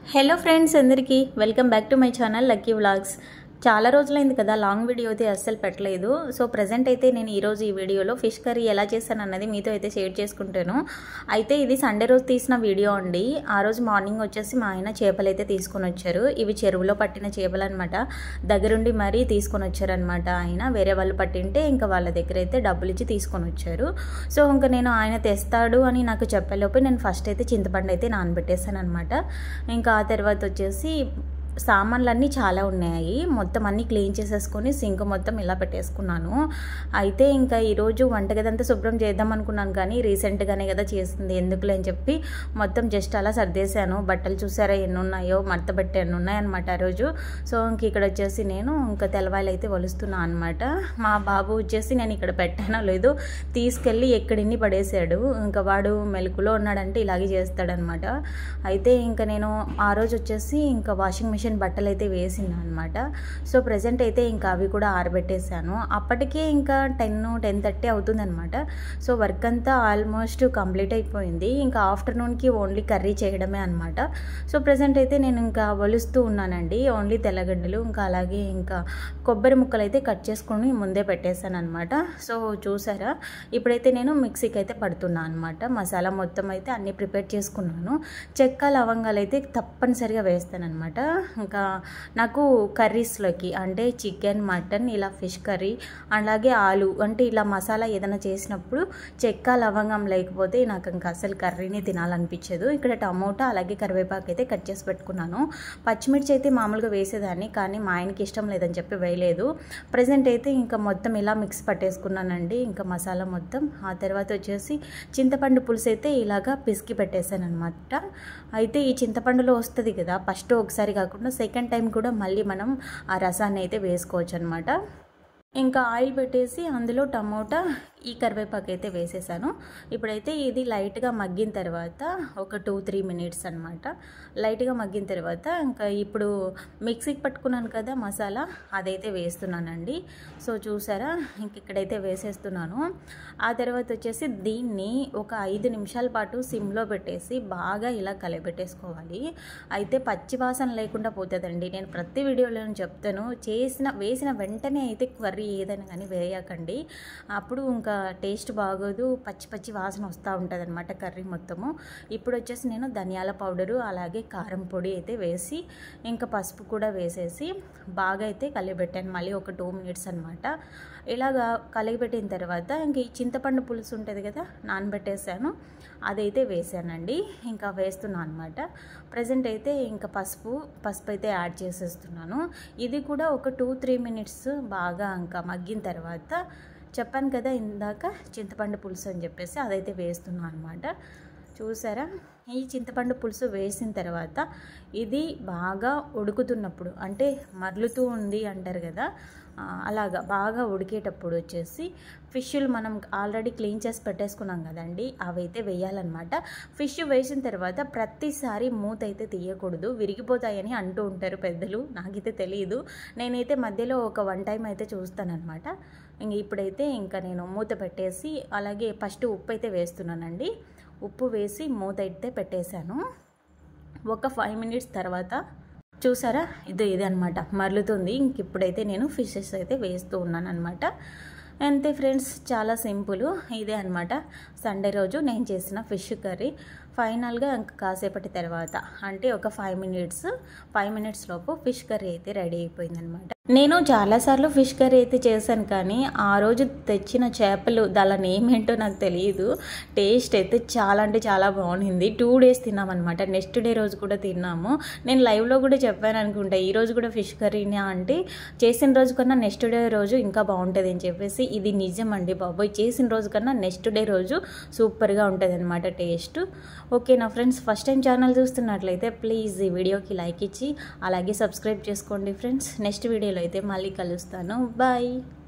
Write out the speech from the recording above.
hello friends అందరికీ welcome back to my channel lucky vlogs చాలా రోజులైంది కదా లాంగ్ వీడియో అయితే అస్సలు పెట్టలేదు సో ప్రజెంట్ అయితే నేను ఈరోజు ఈ వీడియోలో ఫిష్ కర్రీ ఎలా చేశాను అన్నది మీతో అయితే షేర్ చేసుకుంటాను అయితే ఇది సండే రోజు తీసిన వీడియో అండి ఆ రోజు మార్నింగ్ వచ్చేసి మా ఆయన చేపలు అయితే తీసుకొని వచ్చారు ఇవి చెరువులో పట్టిన చేపలు అనమాట దగ్గరుండి మరీ తీసుకొని వచ్చారనమాట ఆయన వేరే వాళ్ళు పట్టింటే ఇంకా వాళ్ళ దగ్గర అయితే డబ్బులు ఇచ్చి తీసుకొని వచ్చారు సో ఇంకా నేను ఆయన తెస్తాడు అని నాకు చెప్పేలోపు నేను ఫస్ట్ అయితే చింతపండు అయితే నానబెట్టేశాను అనమాట ఇంకా ఆ తర్వాత వచ్చేసి సామాన్లు అన్నీ చాలా ఉన్నాయి మొత్తం అన్నీ క్లీన్ చేసేసుకొని సింక్ మొత్తం ఇలా పెట్టేసుకున్నాను అయితే ఇంకా ఈరోజు వంటగది అంతా శుభ్రం చేద్దాం అనుకున్నాను కానీ రీసెంట్గానే కదా చేసింది ఎందుకులే అని చెప్పి మొత్తం జస్ట్ అలా సర్దేశాను బట్టలు చూసారా ఎన్ని ఉన్నాయో మడత పెట్టి ఎన్ని ఉన్నాయన్నమాట ఆ రోజు సో ఇంక ఇక్కడ వచ్చేసి నేను ఇంకా తెల్లవాయలు అయితే వలుస్తున్నాను అనమాట మా బాబు వచ్చేసి నేను ఇక్కడ పెట్టానో లేదో తీసుకెళ్ళి ఎక్కడిన్ని పడేశాడు ఇంకా వాడు మెలకులో ఉన్నాడంటే ఇలాగే చేస్తాడనమాట అయితే ఇంకా నేను ఆ రోజు వచ్చేసి ఇంకా వాషింగ్ మిషన్ బట్టలు అయితే వేసింది అనమాట సో ప్రజెంట్ అయితే ఇంకా అవి కూడా ఆరబెట్టేశాను అప్పటికే ఇంకా టెన్ టెన్ థర్టీ అవుతుందన్నమాట సో వర్క్ అంతా ఆల్మోస్ట్ కంప్లీట్ అయిపోయింది ఇంకా ఆఫ్టర్నూన్కి ఓన్లీ కర్రీ చేయడమే అనమాట సో ప్రజెంట్ అయితే నేను ఇంకా వలుస్తూ ఉన్నానండి ఓన్లీ తెల్లగడ్డలు ఇంకా అలాగే ఇంకా కొబ్బరి ముక్కలు అయితే కట్ చేసుకొని ముందే పెట్టేశాను అనమాట సో చూసారా ఇప్పుడైతే నేను మిక్సీకి అయితే పడుతున్నాను అనమాట మసాలా మొత్తం అయితే అన్నీ ప్రిపేర్ చేసుకున్నాను చెక్క లవంగాలు అయితే తప్పనిసరిగా వేస్తానమాట ఇంకా నాకు కర్రీస్లోకి అంటే చికెన్ మటన్ ఇలా ఫిష్ కర్రీ అలాగే ఆలు అంటే ఇలా మసాలా ఏదైనా చేసినప్పుడు చెక్క లవంగం లేకపోతే నాకు ఇంకా అసలు కర్రీని తినాలనిపించదు ఇక్కడ టమోటా అలాగే కరివేపాకు అయితే కట్ చేసి పెట్టుకున్నాను పచ్చిమిర్చి అయితే మామూలుగా వేసేదాన్ని కానీ మా ఆయనకి ఇష్టం లేదని చెప్పి వేయలేదు ప్రజెంట్ అయితే ఇంకా మొత్తం ఇలా మిక్స్ పట్టేసుకున్నానండి ఇంకా మసాలా మొత్తం ఆ తర్వాత వచ్చేసి చింతపండు పులుసు అయితే ఇలాగా పిసికి పెట్టేశాను అనమాట అయితే ఈ చింతపండులో వస్తుంది కదా ఫస్ట్ ఒకసారి కాకుండా సెకండ్ టైం కూడా మళ్ళీ మనం ఆ రసాన్ని అయితే వేసుకోవచ్చు అనమాట ఇంకా ఆయిల్ పెట్టేసి అందులో టమోటా ఈ కరివేపాకు అయితే వేసేసాను ఇప్పుడైతే ఇది లైట్గా మగ్గిన తర్వాత ఒక టూ త్రీ మినిట్స్ అనమాట లైట్గా మగ్గిన తర్వాత ఇంకా ఇప్పుడు మిక్సీకి పట్టుకున్నాను కదా మసాలా అదైతే వేస్తున్నానండి సో చూసారా ఇంక ఇక్కడైతే వేసేస్తున్నాను ఆ తర్వాత వచ్చేసి దీన్ని ఒక ఐదు నిమిషాల పాటు సిమ్లో పెట్టేసి బాగా ఇలా కలిపెట్టేసుకోవాలి అయితే పచ్చి వాసన లేకుండా పోతుందండి నేను ప్రతి వీడియోలో చెప్తాను చేసిన వేసిన వెంటనే అయితే కర్రీ ఏదైనా కానీ వేయకండి అప్పుడు ఇంకా టేస్ట్ బాగోదు పచ్చి పచ్చి వాసన వస్తూ ఉంటుంది అనమాట కర్రీ మొత్తము ఇప్పుడు వచ్చేసి నేను ధనియాల పౌడరు అలాగే కారం పొడి అయితే వేసి ఇంకా పసుపు కూడా వేసేసి బాగా అయితే కలిపెట్టాను మళ్ళీ ఒక టూ మినిట్స్ అనమాట ఇలాగా కలిగిపెట్టిన తర్వాత ఇంక ఈ చింతపండు పులుసు ఉంటుంది కదా నానబెట్టేసాను అదైతే వేసానండి ఇంకా వేస్తున్నాను అనమాట ప్రజెంట్ అయితే ఇంకా పసుపు పసుపు అయితే యాడ్ చేసేస్తున్నాను ఇది కూడా ఒక టూ త్రీ మినిట్స్ బాగా ఇంకా మగ్గిన తర్వాత చెప్పాను కదా ఇందాక చింతపండు పులుసు అని చెప్పేసి అదైతే వేస్తున్నాను అనమాట చూసారా ఈ చింతపండు పులుసు వేసిన తర్వాత ఇది బాగా ఉడుకుతున్నప్పుడు అంటే మరలుతూ ఉంది అంటారు కదా అలాగా బాగా ఉడికేటప్పుడు వచ్చేసి ఫిష్లు మనం ఆల్రెడీ క్లీన్ చేసి పెట్టేసుకున్నాం కదండి అవి అయితే వేయాలన్నమాట ఫిష్ వేసిన తర్వాత ప్రతిసారి మూత అయితే తీయకూడదు విరిగిపోతాయని అంటూ ఉంటారు పెద్దలు నాకైతే తెలియదు నేనైతే మధ్యలో ఒక వన్ టైం అయితే చూస్తానన్నమాట ఇంక ఇప్పుడైతే ఇంకా నేను మూత పెట్టేసి అలాగే ఫస్ట్ ఉప్పు అయితే వేస్తున్నానండి ఉప్పు వేసి మూత అయితే పెట్టేశాను ఒక ఫైవ్ మినిట్స్ తర్వాత చూసారా ఇది ఇది అనమాట మరలుతుంది ఇంక ఇప్పుడైతే నేను ఫిషెస్ అయితే వేస్తూ ఉన్నాను అనమాట అంతే ఫ్రెండ్స్ చాలా సింపుల్ ఇదే అనమాట సండే రోజు నేను చేసిన ఫిష్ కర్రీ ఫైనల్గా ఇంకా కాసేపటి తర్వాత అంటే ఒక ఫైవ్ మినిట్స్ ఫైవ్ మినిట్స్ లోపు ఫిష్ కర్రీ అయితే రెడీ అయిపోయిందనమాట నేను చాలాసార్లు ఫిష్ కర్రీ అయితే చేశాను కానీ ఆ రోజు తెచ్చిన చేపలు దాని నేమ్ ఏంటో నాకు తెలియదు టేస్ట్ అయితే చాలా అంటే చాలా బాగుంది టూ డేస్ తిన్నామన్నమాట నెక్స్ట్ డే రోజు కూడా తిన్నాము నేను లైవ్లో కూడా చెప్పాను అనుకుంటా ఈ రోజు కూడా ఫిష్ కర్రీనా అంటే చేసిన రోజు కన్నా నెక్స్ట్ డే రోజు ఇంకా బాగుంటుంది అని చెప్పేసి ఇది నిజం అండి బాబోయ్ చేసిన రోజు కన్నా నెక్స్ట్ డే రోజు సూపర్గా ఉంటుంది అనమాట టేస్ట్ ఓకే నా ఫ్రెండ్స్ ఫస్ట్ టైం ఛానల్ చూస్తున్నట్లయితే ప్లీజ్ ఈ వీడియోకి లైక్ ఇచ్చి అలాగే సబ్స్క్రైబ్ చేసుకోండి ఫ్రెండ్స్ నెక్స్ట్ వీడియోలో అయితే మళ్ళీ కలుస్తాను బాయ్